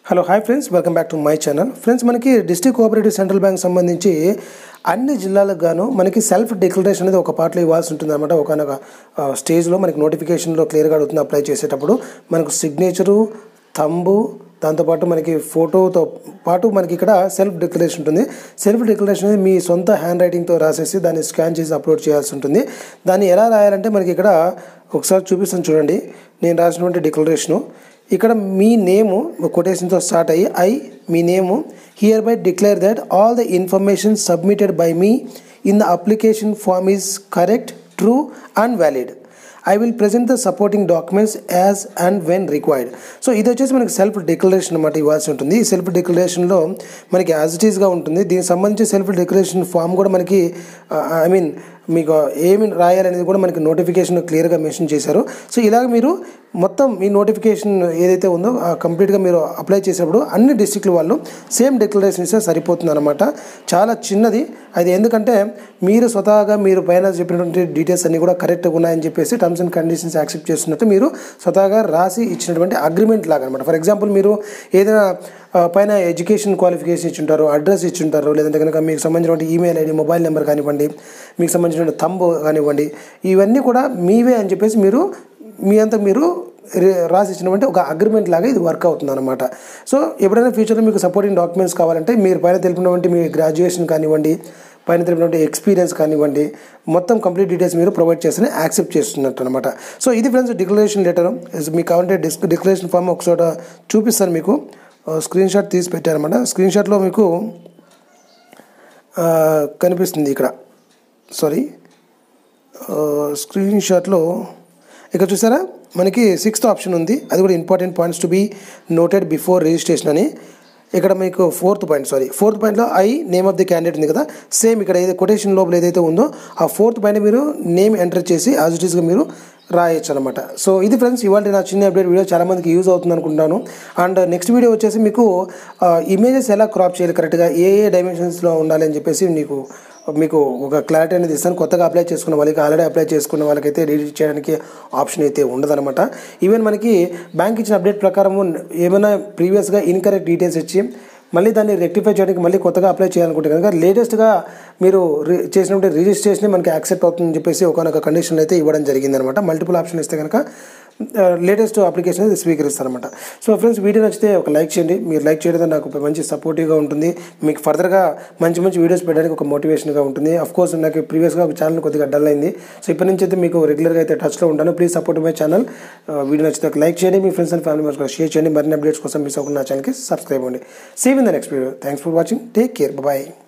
hello hi friends welcome back to my channel friends మనకి district cooperative central bank సంబంధించి అన్ని జిల్లాలకు గాను మనకి సెల్ఫ్ డిక్లరేషన్ అనేది ఒక పార్ట్లో ఇవ్వాల్సి ఉంటుంది అనమాట ఒకనొక స్టేజ్లో మనకి నోటిఫికేషన్లో క్లియర్గా అడుగుతుంది అప్లై చేసేటప్పుడు మనకు సిగ్నేచరు తంబు దాంతోపాటు మనకి ఫోటోతో పాటు మనకి ఇక్కడ సెల్ఫ్ డిక్లరేషన్ ఉంటుంది సెల్ఫ్ డిక్లరేషన్ అనేది మీ సొంత హ్యాండ్ రైటింగ్తో రాసేసి దాన్ని స్కాన్ చేసి అప్లోడ్ చేయాల్సి ఉంటుంది దాన్ని ఎలా రాయాలంటే మనకి ఇక్కడ ఒకసారి చూపిస్తాను చూడండి నేను రాసినటువంటి డిక్లరేషను ఇక్కడ మీ నేము కొటేషన్తో స్టార్ట్ అయ్యి ఐ మీ name hereby declare that all the information submitted by me in the application form is correct true and valid I will present the supporting documents as and when required so ఇది వచ్చేసి మనకి self declaration అనమాట ఇవ్వాల్సి ఉంటుంది ఈ self డిక్లరేషన్లో మనకి as it ఈస్గా ఉంటుంది దీనికి సంబంధించి సెల్ఫ్ డిక్లరేషన్ ఫామ్ కూడా మనకి ఐ మీన్ మీకు ఏమి రాయాలనేది కూడా మనకి నోటిఫికేషన్ క్లియర్గా మెన్షన్ చేశారు సో ఇలాగ మీరు మొత్తం మీ నోటిఫికేషన్ ఏదైతే ఉందో కంప్లీట్గా మీరు అప్లై చేసేటప్పుడు అన్ని డిస్టిక్ల వాళ్ళు సేమ్ డిక్లరేషన్ ఇస్తే సరిపోతుంది అనమాట చాలా చిన్నది అది ఎందుకంటే మీరు స్వతహాగా మీరు పైన చెప్పినటువంటి డీటెయిల్స్ అన్నీ కూడా కరెక్ట్గా ఉన్నాయని చెప్పేసి టర్మ్స్ అండ్ కండిషన్స్ యాక్సెప్ట్ చేస్తున్నట్టు మీరు స్వతహాగా రాసి ఇచ్చినటువంటి అగ్రిమెంట్ లాగా అనమాట ఫర్ ఎగ్జాంపుల్ మీరు ఏదైనా పైన ఎడ్యుకేషన్ క్వాలిఫికేషన్ ఇచ్చుంటారు అడ్రస్ ఇచ్చుంటారు లేదంటే కనుక మీకు సంబంధించినటువంటి ఈమెయిల్ ఐడి మొబైల్ నెంబర్ కానివ్వండి మీకు సంబంధించిన తంబు కానివ్వండి ఇవన్నీ కూడా మీవే అని చెప్పేసి మీరు మీ అంతా మీరు రాసి ఇచ్చినటువంటి ఒక అగ్రిమెంట్ లాగా ఇది వర్క్ అవుతుంది అనమాట సో ఎప్పుడైనా ఫ్యూచర్లో మీకు సపోర్టింగ్ డాక్యుమెంట్స్ కావాలంటే మీరు పైన తెలిపినటువంటి మీ గ్రాడ్యుయేషన్ కానివ్వండి పైన తెలిపినటువంటి ఎక్స్పీరియన్స్ కానివ్వండి మొత్తం కంప్లీట్ డీటెయిల్స్ మీరు ప్రొవైడ్ చేస్తే యాక్సెప్ట్ చేస్తున్నట్టు అనమాట సో ఇది ఫ్రెండ్స్ డిక్లరేషన్ లెటర్ మీకు కావాలంటే డిస్క్ డిక్లరేషన్ ఫామ్ ఒకచోట చూపిస్తాను మీకు స్క్రీన్ షాట్ తీసి పెట్టారనమాట స్క్రీన్ షాట్లో మీకు కనిపిస్తుంది ఇక్కడ సారీ స్క్రీన్ షాట్లో ఇక్కడ చూసారా మనకి సిక్స్త్ ఆప్షన్ ఉంది అది కూడా important points to be noted before registration అని ఇక్కడ మీకు ఫోర్త్ పాయింట్ సారీ ఫోర్త్ పాయింట్లో I name of the candidate ఉంది కదా సేమ్ ఇక్కడ ఏదైతే కొటేషన్ లోపల ఏదైతే ఉందో ఆ ఫోర్త్ పాయింట్ మీరు నేమ్ ఎంటర్ చేసి యాజ్ ఇట్ ఈస్గా మీరు రాయొచ్చు అనమాట సో ఇది ఫ్రెండ్స్ ఇవాళ నా చిన్న అప్డేట్ వీడియో చాలామందికి యూజ్ అవుతుంది అనుకుంటున్నాను అండ్ నెక్స్ట్ వీడియో వచ్చేసి మీకు ఇమేజెస్ ఎలా క్రాప్ చేయాలి కరెక్ట్గా ఏ ఏ డైమెన్షన్స్లో ఉండాలి అని చెప్పేసి మీకు మీకు ఒక క్లారిటీ అనేది ఇస్తాను కొత్తగా అప్లై చేసుకున్న వాళ్ళకి ఆల్రెడీ అప్లై చేసుకున్న వాళ్ళకైతే ఎడిట్ చేయడానికి ఆప్షన్ అయితే ఉండదన్నమాట ఈవెన్ మనకి బ్యాంక్ ఇచ్చిన అప్డేట్ ప్రకారం ఏమైనా ప్రీవియస్గా ఇన్కరెక్ట్ డీటెయిల్స్ ఇచ్చి మళ్ళీ దాన్ని రెక్టిఫై చేయడానికి మళ్ళీ కొత్తగా అప్లై చేయాలనుకుంటే కనుక లేటెస్ట్గా మీరు చేసినటువంటి రిజిస్ట్రేషన్ మనకి యాక్సెప్ట్ అవుతుందని చెప్పేసి ఒకనొక కండిషన్ అయితే ఇవ్వడం జరిగిందనమాట మల్టిపుల్ ఆప్షన్ ఇస్తే కనుక లేటెస్ట్ అప్లికేషన్ అయితే స్వీకరిస్తారనమాట సో ఫ్రెండ్స్ వీడియో నచ్చితే ఒక లైక్ చేయండి మీరు లైక్ చేయడం నాకు మంచి సపోర్టివ్గా ఉంటుంది మీకు ఫర్దర్గా మంచి మంచి వీడియోస్ పెట్టడానికి ఒక మోటివేషన్గా ఉంటుంది అఫ్ కోర్స్ నాకు ప్రీవియస్గా ఛానల్ కొద్దిగా డల్ అయింది సో ఇప్పటి నుంచి అయితే మీకు రెగ్యులర్గా అయితే టచ్లో ఉంటాను please support my channel video నచ్చితే ఒక లైక్ చేయండి మీ friends and family members share చేయండి మరిన్ని అప్డేట్స్ కోసం మిస్ అవ్వకుండా నా ఛానల్కి సబ్స్క్రైబ్ అవ్వండి see you in the next video thanks for watching take care bye